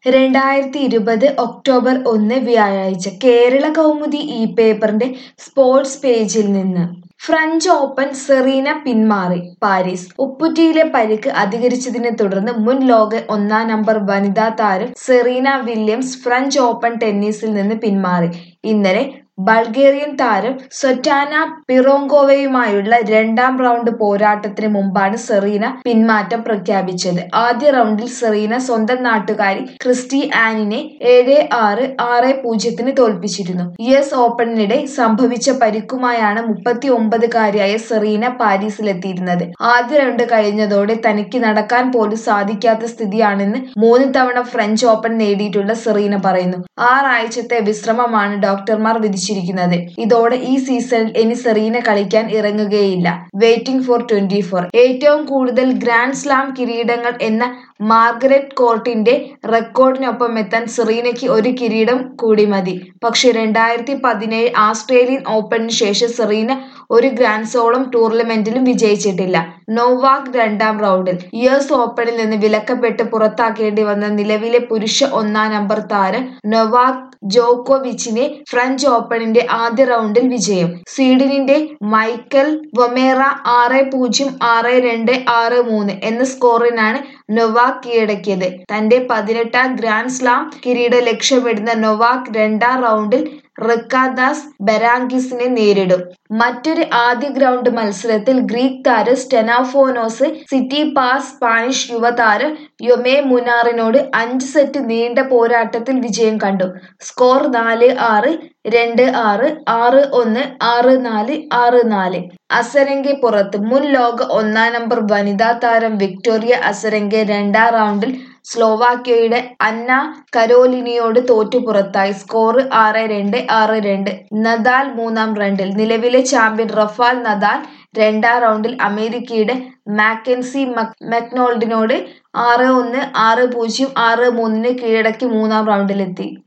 രണ്ടായിരത്തി ഇരുപത് ഒക്ടോബർ ഒന്ന് വ്യാഴാഴ്ച കേരള കൗമുദി ഈ പേപ്പറിന്റെ സ്പോർട്സ് പേജിൽ നിന്ന് ഫ്രഞ്ച് ഓപ്പൺ സെറീന പിന്മാറി പാരീസ് ഉപ്പുറ്റിയിലെ പരിക്ക് അധികരിച്ചതിനെ തുടർന്ന് മുൻ ലോക ഒന്നാം നമ്പർ വനിതാ താരം സെറീന വില്യംസ് ഫ്രഞ്ച് ഓപ്പൺ ടെന്നീസിൽ നിന്ന് പിന്മാറി ഇന്നലെ ബൾഗേറിയൻ താരം സൊറ്റാന പിറോങ്കോവയുമായുള്ള രണ്ടാം റൗണ്ട് പോരാട്ടത്തിന് മുമ്പാണ് സെറീന പിന്മാറ്റം പ്രഖ്യാപിച്ചത് ആദ്യ റൗണ്ടിൽ സെറീന സ്വന്തം നാട്ടുകാരി ക്രിസ്റ്റി ആനിനെ ഏഴ് ആറ് ആറ് പൂജ്യത്തിന് തോൽപ്പിച്ചിരുന്നു യു എസ് ഓപ്പണിനിടെ സംഭവിച്ച പരിക്കുമായാണ് മുപ്പത്തി ഒമ്പതുകാരിയായ സെറീന പാരീസിലെത്തിയിരുന്നത് ആദ്യ റൗണ്ട് കഴിഞ്ഞതോടെ തനിക്ക് നടക്കാൻ പോലും സാധിക്കാത്ത സ്ഥിതിയാണെന്ന് മൂന്ന് തവണ ഫ്രഞ്ച് ഓപ്പൺ നേടിയിട്ടുള്ള സെറീന പറയുന്നു ആറാഴ്ചത്തെ വിശ്രമമാണ് ഡോക്ടർമാർ വിധിച്ചിരിക്കുന്നത് ഇതോടെ ഈ സീസണിൽ ഇനി സെറീന കളിക്കാൻ ഇറങ്ങുകയില്ല വെയിറ്റിംഗ് ഫോർ ട്വന്റി ഫോർ ഏറ്റവും കൂടുതൽ ഗ്രാൻഡ് സ്ലാം കിരീടങ്ങൾ എന്ന മാർഗരറ്റ് കോർട്ടിന്റെ റെക്കോർഡിനൊപ്പം എത്താൻ സെറീനയ്ക്ക് ഒരു കിരീടം കൂടി മതി പക്ഷേ രണ്ടായിരത്തി പതിനേഴ് ആസ്ട്രേലിയൻ ഓപ്പണിന് ശേഷം സെറീന ഒരു ഗ്രാൻഡ് സോളം ടൂർണമെന്റിലും വിജയിച്ചിട്ടില്ല നോവാക് രണ്ടാം റൗണ്ടിൽ യു എസ് ഓപ്പണിൽ നിന്ന് വിലക്കപ്പെട്ട് പുറത്താക്കേണ്ടി വന്ന നിലവിലെ പുരുഷ ഒന്നാം നമ്പർ താരം നൊവാക് ജോക്കോവിച്ചിനെ ഫ്രഞ്ച് ഓപ്പണിന്റെ ആദ്യ റൗണ്ടിൽ വിജയം സ്വീഡനിന്റെ മൈക്കൽ വൊമേറ ആറ് പൂജ്യം ആറ് രണ്ട് ആറ് മൂന്ന് എന്ന സ്കോറിനാണ് നൊവാക് കീഴടക്കിയത് തന്റെ പതിനെട്ടാം ഗ്രാൻഡ് സ്ലാം കിരീടം ലക്ഷ്യമിടുന്ന നൊവാക് രണ്ടാം റൗണ്ടിൽ റിക്കാദാസ് ബെരാങ്കിസിനെ നേരിടും മറ്റൊരു ആദ്യ ഗ്രൗണ്ട് മത്സരത്തിൽ ഗ്രീക്ക് താരം സ്റ്റെനാഫോനോസ് സിറ്റി പാസ് സ്പാനിഷ് യുവതാരം യൊമേ മുനാറിനോട് അഞ്ച് സെറ്റ് നീണ്ട പോരാട്ടത്തിൽ വിജയം കണ്ടു സ്കോർ നാല് ആറ് രണ്ട് ആറ് ആറ് ഒന്ന് ആറ് നാല് ആറ് നാല് അസരംഗെ പുറത്ത് മുൻ ലോക ഒന്നാം നമ്പർ വനിതാ താരം വിക്ടോറിയ അസരംഗെ രണ്ടാം റൗണ്ടിൽ സ്ലോവാക്യയുടെ അന്ന കരോലിനിയോട് തോറ്റു പുറത്തായി സ്കോർ ആറ് രണ്ട് ആറ് രണ്ട് നദാൽ മൂന്നാം റൗണ്ടിൽ നിലവിലെ ചാമ്പ്യൻ റഫാൽ നദാൽ രണ്ടാം റൗണ്ടിൽ അമേരിക്കയുടെ മാക്കൻസി മെക്നോൾഡിനോട് ആറ് ഒന്ന് ആറ് പൂജ്യം ആറ് മൂന്നിന് കീഴടക്കി മൂന്നാം റൗണ്ടിലെത്തി